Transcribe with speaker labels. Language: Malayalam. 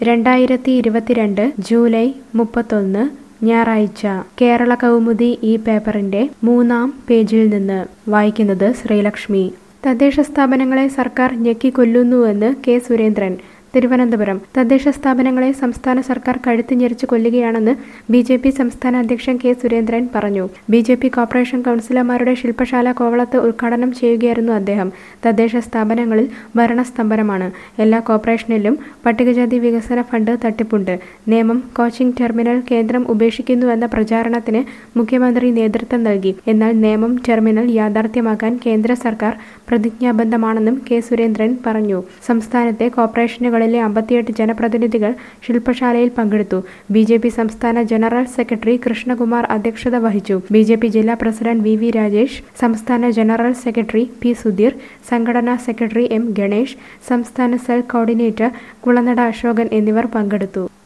Speaker 1: രണ്ടായിരത്തി ഇരുപത്തിരണ്ട് ജൂലൈ മുപ്പത്തൊന്ന് ഞായറാഴ്ച കേരള കൗമുദി ഈ പേപ്പറിന്റെ മൂന്നാം പേജിൽ നിന്ന് വായിക്കുന്നത് ശ്രീലക്ഷ്മി തദ്ദേശ സ്ഥാപനങ്ങളെ സർക്കാർ ഞെക്കിക്കൊല്ലുന്നുവെന്ന് കെ സുരേന്ദ്രൻ തിരുവനന്തപുരം തദ്ദേശ സ്ഥാപനങ്ങളെ സംസ്ഥാന സർക്കാർ കഴുത്ത് ഞെരിച്ച് കൊല്ലുകയാണെന്ന് ബി ജെ പി സംസ്ഥാന അധ്യക്ഷൻ കെ സുരേന്ദ്രൻ പറഞ്ഞു ബി ജെ പി കോർപ്പറേഷൻ കൗൺസിലർമാരുടെ ശില്പശാല കോവളത്ത് ഉദ്ഘാടനം ചെയ്യുകയായിരുന്നു അദ്ദേഹം തദ്ദേശ സ്ഥാപനങ്ങളിൽ ഭരണസ്തംഭനമാണ് എല്ലാ കോർപ്പറേഷനിലും പട്ടികജാതി വികസന ഫണ്ട് തട്ടിപ്പുണ്ട് നിയമം കോച്ചിംഗ് ടെർമിനൽ കേന്ദ്രം ഉപേക്ഷിക്കുന്നുവെന്ന പ്രചാരണത്തിന് മുഖ്യമന്ത്രി നേതൃത്വം നൽകി എന്നാൽ നേമം ടെർമിനൽ യാഥാർത്ഥ്യമാക്കാൻ കേന്ദ്ര സർക്കാർ പ്രതിജ്ഞാബദ്ധമാണെന്നും കെ സുരേന്ദ്രൻ പറഞ്ഞു സംസ്ഥാനത്തെ കോർപ്പറേഷനുകളിലെ അമ്പത്തിയെട്ട് ജനപ്രതിനിധികൾ ശില്പശാലയിൽ പങ്കെടുത്തു ബി ജെ പി സംസ്ഥാന ജനറൽ സെക്രട്ടറി കൃഷ്ണകുമാർ അധ്യക്ഷത വഹിച്ചു ബി ജെ പി ജില്ലാ പ്രസിഡന്റ് വി വി രാജേഷ് സംസ്ഥാന ജനറൽ സെക്രട്ടറി പി സുധീർ സംഘടനാ സെക്രട്ടറി എം ഗണേഷ് സംസ്ഥാന സെൽ കോർഡിനേറ്റർ കുളനട അശോകൻ എന്നിവർ പങ്കെടുത്തു